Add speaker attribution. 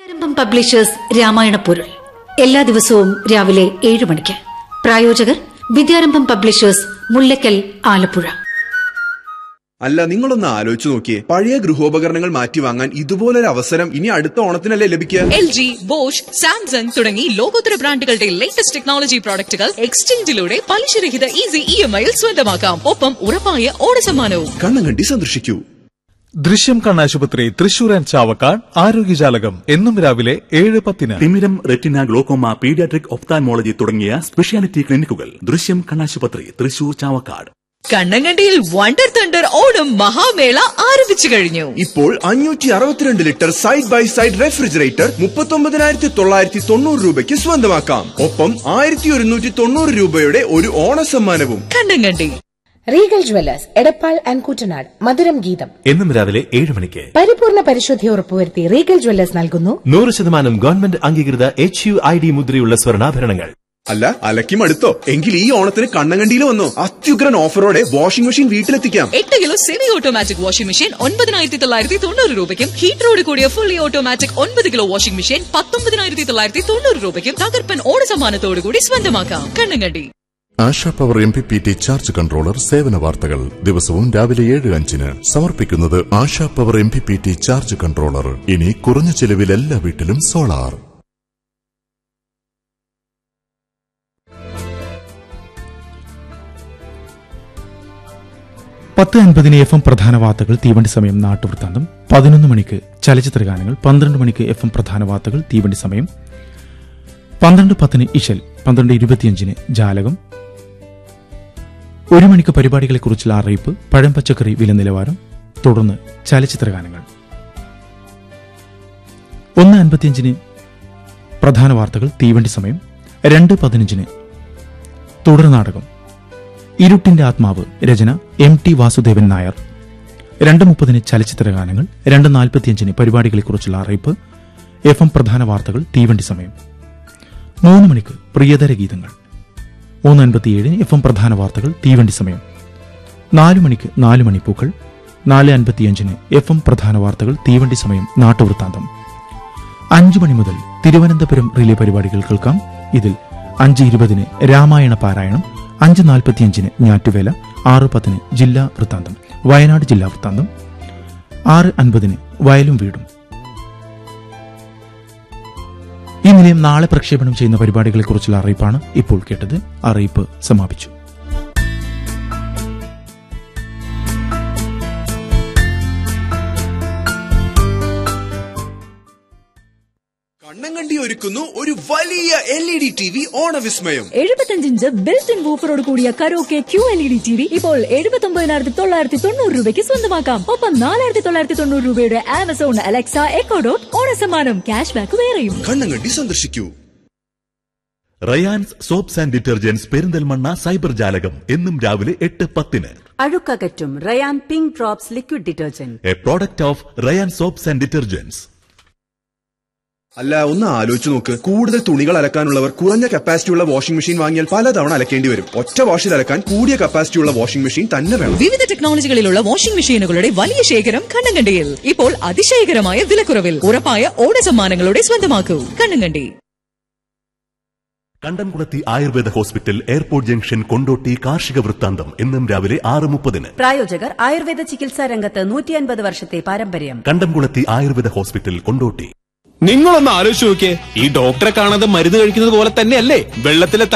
Speaker 1: വിദ്യാരംഭം publishers Ramayana പൊരുൾ എല്ലാ ദിവസവും രാവിലെ ഏഴ് മണിക്ക് പ്രായോജകർ വിദ്യാരംഭം പബ്ലിഷേഴ്സ് മുല്ലക്കൽ ആലപ്പുഴ
Speaker 2: അല്ല നിങ്ങളൊന്ന് ആലോചിച്ചു നോക്കിയേ പഴയ ഗൃഹോപകരണങ്ങൾ മാറ്റി വാങ്ങാൻ ഇതുപോലൊരു അവസരം ഇനി അടുത്ത ഓണത്തിനല്ലേ ലഭിക്കുക
Speaker 3: എൽ ജി ബോഷ് സാംസങ് തുടങ്ങി ലോകോത്തര ബ്രാൻഡുകളുടെ ലേറ്റസ്റ്റ് ടെക്നോളജി പ്രോഡക്റ്റുകൾ എക്സ്ചേഞ്ചിലൂടെ പലിശരഹിത ഈസി ഇ എം ഐയിൽ സ്വന്തമാക്കാം ഒപ്പം ഉറപ്പായ ഓണസമ്മാനവും
Speaker 2: കണ്ണങ്കണ്ടി സന്ദർശിക്കൂ
Speaker 4: ദൃശ്യം കണ്ണാശുപത്രി തൃശൂർ ആൻഡ് ചാവക്കാട് ആരോഗ്യജാലകം എന്നും രാവിലെ ഏഴ് പത്തിന്
Speaker 5: തിമിരം റെറ്റിന ഗ്ലോക്കോമ പീഡിയാട്രിക് ഒപ്താൻമോളജി തുടങ്ങിയ സ്പെഷ്യാലിറ്റി ക്ലിനിക്കുകൾ ദൃശ്യം കണ്ണാശുപത്രി തൃശൂർ ചാവക്കാട്
Speaker 3: കണ്ണങ്കണ്ടിയിൽ വണ്ടർ തണ്ടർ ഓണം മഹാമേള ആരംഭിച്ചു കഴിഞ്ഞു
Speaker 2: ഇപ്പോൾ അഞ്ഞൂറ്റി അറുപത്തിരണ്ട് litre side by side refrigerator മുപ്പത്തൊമ്പതിനായിരത്തി തൊള്ളായിരത്തി തൊണ്ണൂറ് രൂപയ്ക്ക് സ്വന്തമാക്കാം ഒപ്പം ആയിരത്തി ഒരുന്നൂറ്റി തൊണ്ണൂറ് രൂപയുടെ ഒരു ഓണസമ്മാനവും
Speaker 3: Kannankandi
Speaker 6: regal jewellers Edappal and Kuttanad Madhuram Geetham
Speaker 7: എന്നും രാവിലെ ഏഴ് മണിക്ക്
Speaker 6: പരിപൂർണ പരിശുദ്ധി ഉറപ്പുവരുത്തി റീഗൽ ജ്വല്ലേഴ്സ് നൽകുന്നു
Speaker 7: നൂറ് ശതമാനം ഗവൺമെന്റ് അംഗീകൃത എച്ച് യു ഐ ഡി മുദ്രയുള്ള സ്വർണ്ണാഭരണങ്ങൾ
Speaker 2: അല്ല അലക്കും അടുത്തോ എങ്കിൽ ഈ ഓണത്തിന് കണ്ണങ്കണ്ടിയിൽ വന്നോ അത്യുഗ്രൻ ഓഫറോടെ വാഷിംഗ് മെഷീൻ വീട്ടിലെത്തിക്കാം
Speaker 3: എട്ട് kilo semi automatic washing machine ഒൻപതിനായിരത്തി തൊള്ളായിരത്തി തൊണ്ണൂറ് രൂപയ്ക്കും ഹീറ്ററോട് കൂടിയ ഫുള്ളി ഓട്ടോമാറ്റിക് ഒൻപത് കിലോ വാഷിംഗ് മെഷീൻ പത്തൊമ്പതിനായിരത്തി തൊള്ളായിരത്തി തൊണ്ണൂറ് രൂപയ്ക്കും തകർപ്പൻ ഓണസമ്മാനത്തോടു കൂടി സ്വന്തമാക്കാം Kannankandi
Speaker 8: Asha power M P P T charge controller സേവന വാർത്തകൾ ദിവസവും രാവിലെ ഏഴ് അഞ്ചിന് സമർപ്പിക്കുന്നത് Asha power M P P T charge controller ഇനി കുറഞ്ഞ ചെലവിൽ എല്ലാ വീട്ടിലും സോളാർ
Speaker 9: പത്ത് അൻപതിന് എഫ് എം പ്രധാന വാർത്തകൾ തീവണ്ടി സമയം നാട്ടുവൃത്താന്തം പതിനൊന്ന് മണിക്ക് ചലച്ചിത്ര ഗാനങ്ങൾ പന്ത്രണ്ട് മണിക്ക് എഫ് എം പ്രധാന വാർത്തകൾ തീവണ്ടി സമയം പന്ത്രണ്ട് പത്തിന് ഇഷൽ പന്ത്രണ്ട് ഇരുപത്തിയഞ്ചിന് ജാലകം ഒരു മണിക്ക് പരിപാടികളെക്കുറിച്ചുള്ള അറിയിപ്പ് പഴം പച്ചക്കറി വില നിലവാരം തുടർന്ന് ചലച്ചിത്ര ഗാനങ്ങൾ ഒന്ന് അൻപത്തിയഞ്ചിന് പ്രധാന വാർത്തകൾ തീവണ്ടി സമയം രണ്ട് പതിനഞ്ചിന് തുടർ നാടകം ഇരുട്ടിന്റെ ആത്മാവ് രചന എം ടി വാസുദേവൻ നായർ രണ്ട് മുപ്പതിന് ചലച്ചിത്ര ഗാനങ്ങൾ രണ്ട് നാൽപ്പത്തിയഞ്ചിന് പരിപാടികളെക്കുറിച്ചുള്ള അറിയിപ്പ് എഫ് എം പ്രധാന വാർത്തകൾ തീവണ്ടി സമയം മൂന്ന് മണിക്ക് പ്രിയതര ഗീതങ്ങൾ മൂന്ന് അൻപത്തിയേഴിന് എഫ് എം പ്രധാന വാർത്തകൾ തീവണ്ടി സമയം നാല് മണിക്ക് നാല് മണിപ്പൂക്കൾ നാല് അൻപത്തിയഞ്ചിന് എഫ് എം പ്രധാന വാർത്തകൾ തീവണ്ടി സമയം നാട്ടുവൃത്താന്തം അഞ്ചു മണി മുതൽ തിരുവനന്തപുരം റിലേ പരിപാടികൾ കേൾക്കാം ഇതിൽ അഞ്ച് ഇരുപതിന് രാമായണ പാരായണം അഞ്ച് നാൽപ്പത്തിയഞ്ചിന് ഞാറ്റുവേല ആറ് പത്തിന് ജില്ലാ വൃത്താന്തം വയനാട് ജില്ലാ വൃത്താന്തം ആറ് അൻപതിന് വയലും വീടും ഈ നിലയം നാളെ പ്രക്ഷേപണം ചെയ്യുന്ന പരിപാടികളെക്കുറിച്ചുള്ള അറിയിപ്പാണ് ഇപ്പോൾ കേട്ടത് അറിയിപ്പ് സമാപിച്ചു
Speaker 2: കണ്ണങ്കണ്ടി ഒരുക്കുന്നു ഒരു വലിയ L E D T V ഓണവിസ്മയം
Speaker 10: എഴുപത്തഞ്ചിഞ്ച് ബിൽറ്റ് ഇൻ വൂഫറോട് കൂടിയ karaoke Q L E D T V ഇപ്പോൾ എഴുപത്തി ഒമ്പതിനായിരത്തി തൊള്ളായിരത്തി തൊണ്ണൂറ് രൂപയ്ക്ക് സ്വന്തമാക്കാം ഒപ്പം നാലായിരത്തി തൊള്ളായിരത്തി തൊണ്ണൂറ് രൂപയുടെ ആമസോൺ അലക്സ എക്കോ ഡോട്ട് ഓണസമ്മാനം ക്യാഷ് ബാക്ക് വേറെയും
Speaker 2: കണ്ണങ്കണ്ടി സന്ദർശിക്കൂ
Speaker 5: Rayan's soaps and detergents Perinthalmanna cyber ജാലകം എന്നും രാവിലെ എട്ട് പത്തിന്
Speaker 11: അഴുക്കകറ്റും Rayan pink drops liquid detergent
Speaker 5: a product of Rayan soaps and detergents
Speaker 2: അല്ല ഒന്ന് ആലോചിച്ചു നോക്ക് കൂടുതൽ തുണികൾ അലക്കാനുള്ളവർ കുറഞ്ഞ കപ്പാസിറ്റി ഉള്ള വാഷിംഗ് മെഷീൻ വാങ്ങിയാൽ പലതവണ അലക്കേണ്ടി വരും ഒറ്റ വാഷിൽ അലക്കാൻ കൂടിയ കപ്പാസിറ്റി ഉള്ള വാഷിംഗ് മെഷീൻ തന്നെ വേണം
Speaker 3: വിവിധ ടെക്നോളജികളിലുള്ള വാഷിംഗ് മെഷീനുകളുടെ വലിയ ശേഖരം കണ്ണങ്കണ്ടിയിൽ ഇപ്പോൾ അതിശയകരമായ വിലക്കുറവിൽ ഉറപ്പായ ഓണസമ്മാനങ്ങളുടെ സ്വന്തമാക്കൂ കണ്ണങ്കണ്ടി
Speaker 5: കണ്ടംകുളത്തി Ayurveda hospital airport junction Kondotty കാർഷിക വൃത്താന്തം എന്നും രാവിലെ ആറ് മുപ്പതിന്
Speaker 11: പ്രായോജകർ ആയുർവേദ ചികിത്സാ രംഗത്ത് നൂറ്റി അൻപത് വർഷത്തെ പാരമ്പര്യം
Speaker 5: കണ്ടംകുളത്തി ആയുർവേദ ഹോസ്പിറ്റൽ കൊണ്ടോട്ടി
Speaker 12: നിങ്ങളൊന്ന് ആലോചിച്ച് നോക്കിയേ ഈ ഡോക്ടറെ കാണാതെ മരുന്ന് കഴിക്കുന്നത് പോലെ തന്നെയല്ലേ വെള്ളത്തിലെ